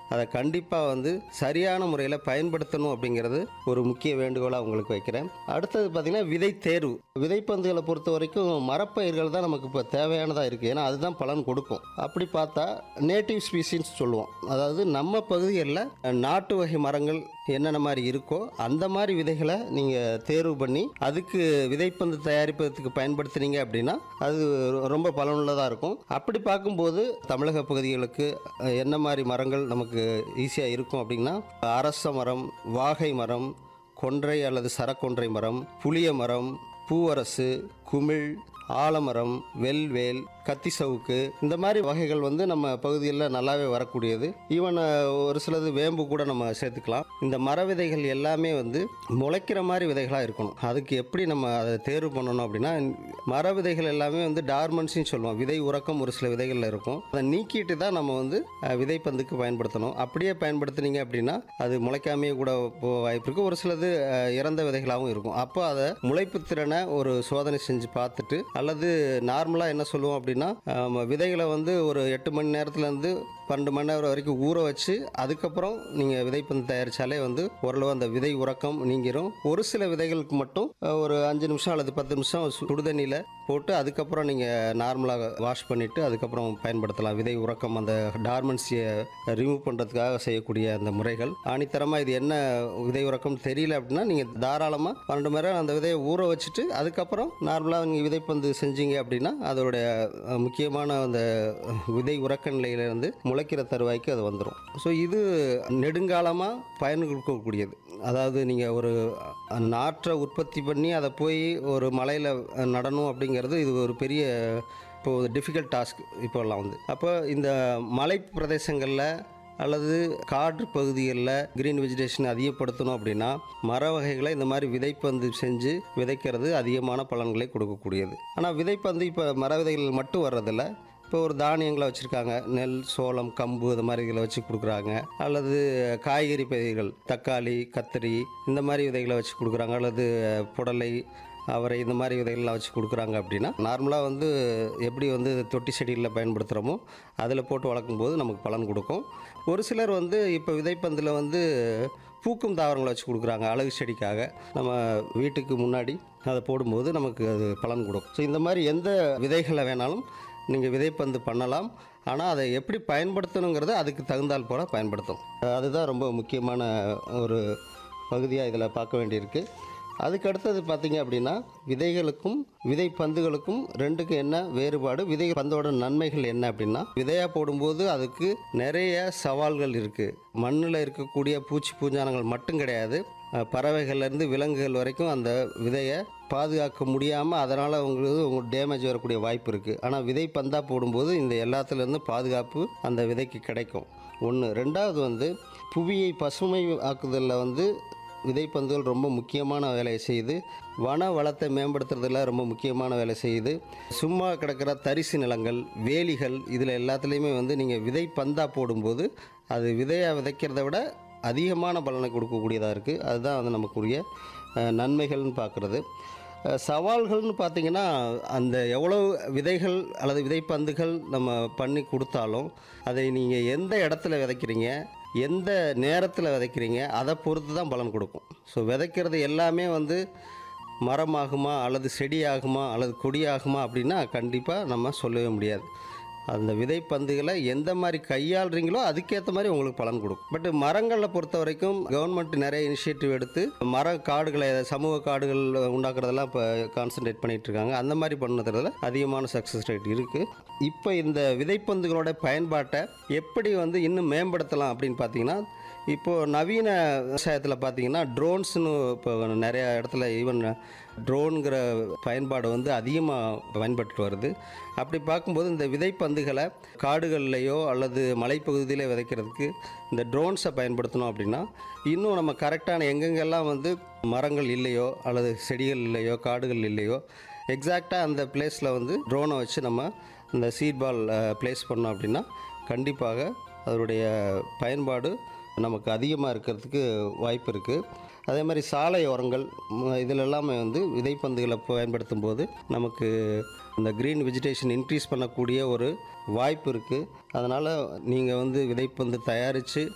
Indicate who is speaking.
Speaker 1: அதை கண்டிப்பாக வந்து சரியான முறையில் பயன்படுத்தணும் அப்படிங்கிறது ஒரு முக்கிய வேண்டுகோளாக உங்களுக்கு வைக்கிறேன் அடுத்தது பார்த்திங்கன்னா விதை தேர்வு விதைப்பந்துகளை பொறுத்த வரைக்கும் மரப்பயிர்கள் தான் நமக்கு இப்போ தேவையானதாக இருக்குது ஏன்னா அதுதான் பலன் கொடுக்கும் அப்படி பார்த்தா நேட்டிவ் ஸ்பீசின்னு சொல்லுவோம் அதாவது நம்ம பகுதிகளில் நாட்டு வகை மரங்கள் என்னென்ன மாதிரி இருக்கோ அந்த மாதிரி விதைகளை நீங்கள் தேர்வு பண்ணி அதுக்கு விதைப்பந்து தயாரிப்பதற்கு பயன்படுத்துனீங்க அப்படின்னா அது ரொ- ரொம்ப பலனுள்ளதாக இருக்கும் அப்படி பார்க்கும்போது தமிழக பகுதிகளுக்கு அஹ், என்ன மாதிரி மரங்கள் நமக்கு ஈஸியாக இருக்கும் அப்படின்னா அரச மரம் வாகை மரம் கொன்றை அல்லது சரக்கொன்றை மரம் புளிய மரம் பூவரசு குமிழ் ஆலமரம் வெல்வேல் கத்தி சவுக்கு இந்த மாதிரி வகைகள் வந்து நம்ம பகுதியில் நல்லாவே வரக்கூடியது ஈவன் ஒரு சிலது வேம்பு கூட நம்ம சேர்த்துக்கலாம் இந்த மர விதைகள் எல்லாமே வந்து முளைக்கிற மாதிரி விதைகளாக இருக்கணும் அதுக்கு எப்படி நம்ம அதை தேர்வு பண்ணணும் அப்படின்னா மர விதைகள் எல்லாமே வந்து டார்மன்ஸின்னு சொல்லுவோம் விதை உறக்கம் ஒரு சில விதைகளில் இருக்கும் அதை நீக்கிட்டு தான் நம்ம வந்து அஹ், விதைப்பந்துக்கு பயன்படுத்தணும் அப்படியே பயன்படுத்துனீங்க அப்படின்னா அது முளைக்காமையே கூட போக வாய்ப்பு இருக்குது ஒரு சிலது அஹ், இறந்த விதைகளாகவும் இருக்கும் அப்போ அதை முளைப்பு திறனை ஒரு சோதனை செஞ்சு பார்த்துட்டு அல்லது நார்மலாக என்ன சொல்லுவோம் அப்படின்னா ஆம், விதைகளை வந்து ஒரு எட்டு மணி நேரத்துலேருந்து பன்னெண்டு மணி நேரம் வரைக்கும் ஊற வச்சு அதுக்கப்புறம் நீங்கள் விதைப்பந்து தயாரித்தாலே வந்து ஓரளவு அந்த விதை உறக்கம் நீங்கிரும் ஒரு சில விதைகளுக்கு மட்டும் அஹ், ஒரு அஞ்சு நிமிஷம் அல்லது பத்து நிமிஷம் சு- சுடுதண்ணியில் போட்டு அதுக்கப்புறம் நீங்கள் நார்மலாக வாஷ் பண்ணிவிட்டு அதுக்கப்புறம் பயன்படுத்தலாம் விதை உறக்கம் அந்த டார்மன்சியை ரிமூவ் பண்ணுறதுக்காக செய்யக்கூடிய அந்த முறைகள் ஆணித்தரமாக இது என்ன விதை உறக்கம் தெரியல அப்படின்னா நீங்கள் தாராளமாக பன்னெண்டு மணி நேரம் அந்த விதையை ஊற வச்சுட்டு அதுக்கப்புறம் நார்மலாக நீங்கள் விதைப்பந்து செஞ்சீங்க அப்படின்னா அதோடைய அஹ், முக்கியமான அந்த அஹ், விதை உறக்க நிலையிலிருந்து முளைக்கிற தருவாய்க்கு அது வந்துடும் ஸோ இது நெடுங்காலமாக பயன் கொடுக்கக்கூடியது அதாவது நீங்கள் ஒரு அஹ், நாற்றை உற்பத்தி பண்ணி அதை போய் ஒரு மலையில் நடணும் அப்படிங்கிறது இது ஒரு பெரிய இப்போ டிஃபிகல்ட் டாஸ்க் இப்போல்லாம் வந்து அப்போ இந்த மலை பிரதேசங்களில் அல்லது காடு பகுதிகளில் கிரீன் வெஜிடேஷன் அதிகப்படுத்தணும் அப்படின்னா மர வகைகளை இந்த மாதிரி விதைப்பந்து செஞ்சு விதைக்கிறது அதிகமான பலன்களை கொடுக்கக்கூடியது ஆனால் விதைப்பந்து இப்போ மர விதைகள் மட்டும் வர்றதில்ல இப்போ ஒரு தானியங்களை வச்சுருக்காங்க நெல் சோளம் கம்பு இந்த மாதிரி இதில் வச்சு கொடுக்குறாங்க அல்லது காய்கறி பயிர்கள் தக்காளி கத்திரி இந்த மாதிரி விதைகளை வச்சு கொடுக்குறாங்க அல்லது புடலை அவரை இந்த மாதிரி விதைகள்லாம் வச்சு கொடுக்குறாங்க அப்படின்னா நார்மலாக வந்து எப்படி வந்து தொட்டி செடிகளில் பயன்படுத்துகிறோமோ அதில் போட்டு வளர்க்கும் போது நமக்கு பலன் கொடுக்கும் ஒரு சிலர் வந்து இப்போ விதைப்பந்தில் வந்து பூக்கும் தாவரங்களை வச்சு கொடுக்குறாங்க அழகு செடிக்காக நம்ம வீட்டுக்கு முன்னாடி அதை போடும்போது நமக்கு அது பலன் கொடுக்கும் ஸோ இந்த மாதிரி எந்த விதைகளை வேணாலும் நீங்கள் விதைப்பந்து பண்ணலாம் ஆனால் அதை எப்படி பயன்படுத்தணுங்கிறத அதுக்கு தகுந்தால் போல் பயன்படுத்தும் அதுதான் ரொம்ப முக்கியமான ஒரு பகுதியாக இதில் பார்க்க வேண்டியிருக்கு அதுக்கு அடுத்தது பார்த்தீங்க அப்படின்னா விதைகளுக்கும் விதை பந்துகளுக்கும் ரெண்டுக்கும் என்ன வேறுபாடு விதை பந்தோட நன்மைகள் என்ன அப்படின்னா விதையாக போடும்போது அதுக்கு நிறைய சவால்கள் இருக்குது மண்ணில் இருக்கக்கூடிய பூச்சி பூஞ்சானங்கள் மட்டும் கிடையாது அஹ், பறவைகள்லேருந்து விலங்குகள் வரைக்கும் அந்த விதையை பாதுகாக்க முடியாமல் அதனால் உங்களுக்கு உங்களுக்கு டேமேஜ் வரக்கூடிய வாய்ப்பு இருக்குது ஆனால் விதை பந்தாக போடும்போது இந்த எல்லாத்துலேருந்து பாதுகாப்பு அந்த விதைக்கு கிடைக்கும் ஒன்று ரெண்டாவது வந்து புவியை பசுமை ஆக்குதலில் வந்து விதைப்பந்துகள் ரொம்ப முக்கியமான வேலையை செய்யுது வன வளத்தை மேம்படுத்துறதுல ரொம்ப முக்கியமான வேலை செய்யுது சும்மா கிடக்கிற தரிசு நிலங்கள் வேலிகள் இதில் எல்லாத்துலேயுமே வந்து நீங்கள் விதை பந்தாக போடும்போது அது விதையை விதைக்கிறத விட அதிகமான பலனை கொடுக்கக்கூடியதாக இருக்குது அதுதான் வந்து நமக்குரிய அஹ், நன்மைகள்னு பார்க்குறது அஹ், சவால்கள்னு பார்த்தீங்கன்னா அந்த எவ்வளோ விதைகள் அல்லது விதைப்பந்துகள் நம்ம பண்ணி கொடுத்தாலும் அதை நீங்கள் எந்த இடத்துல விதைக்கிறீங்க எந்த நேரத்தில் விதைக்கிறீங்க அதை பொறுத்து தான் பலன் கொடுக்கும் ஸோ விதைக்கிறது எல்லாமே வந்து மரமாகுமா அல்லது செடியாகுமா அல்லது கொடியாகுமா அப்படின்னா கண்டிப்பாக நம்ம சொல்லவே முடியாது அந்த விதைப்பந்துகளை எந்த மாதிரி கையாளுறீங்களோ அதுக்கேற்ற மாதிரி உங்களுக்கு பலன் கொடுக்கும் பட் மரங்களை பொறுத்த வரைக்கும் கவர்மெண்ட் நிறைய இனிஷியேட்டிவ் எடுத்து மர காடுகளை சமூக காடுகள் உண்டாக்குறதெல்லாம் இப்போ கான்சென்ட்ரேட் பண்ணிட்டு இருக்காங்க அந்த மாதிரி பண்ணதுல அதிகமான சக்ஸஸ் ரேட் இருக்குது இப்போ இந்த விதைப்பந்துகளோட பயன்பாட்டை எப்படி வந்து இன்னும் மேம்படுத்தலாம் அப்படின்னு பார்த்தீங்கன்னா இப்போது நவீன விவசாயத்தில் பார்த்தீங்கன்னா ட்ரோன்ஸ்னு இப்போ நிறைய இடத்துல ஈவன் ட்ரோனுங்கிற பயன்பாடு வந்து அதிகமாக பயன்பட்டு வருது அப்படி பார்க்கும்போது இந்த விதைப்பந்துகளை காடுகள்லையோ அல்லது மலைப்பகுதியிலே விதைக்கிறதுக்கு இந்த ட்ரோன்ஸை பயன்படுத்தணும் அப்படின்னா இன்னும் நம்ம கரெக்டான எங்கெங்கெல்லாம் வந்து மரங்கள் இல்லையோ அல்லது செடிகள் இல்லையோ காடுகள் இல்லையோ எக்ஸாக்டாக அந்த பிளேஸில் வந்து ட்ரோனை வச்சு நம்ம இந்த சீட் பால் ப்ளேஸ் பண்ணோம் அப்படின்னா கண்டிப்பாக அதனுடைய பயன்பாடு நமக்கு அதிகமாக இருக்கிறதுக்கு வாய்ப்பு இருக்குது அதே மாதிரி சாலை ஓரங்கள் ம, இதில் எல்லாமே வந்து விதைப்பந்துகளை பயன்படுத்தும் போது நமக்கு இந்த க்ரீன் வெஜிடேஷன் இன்க்ரீஸ் பண்ணக்கூடிய ஒரு வாய்ப்பு இருக்குது அதனால் நீங்கள் வந்து விதைப்பந்து தயாரித்து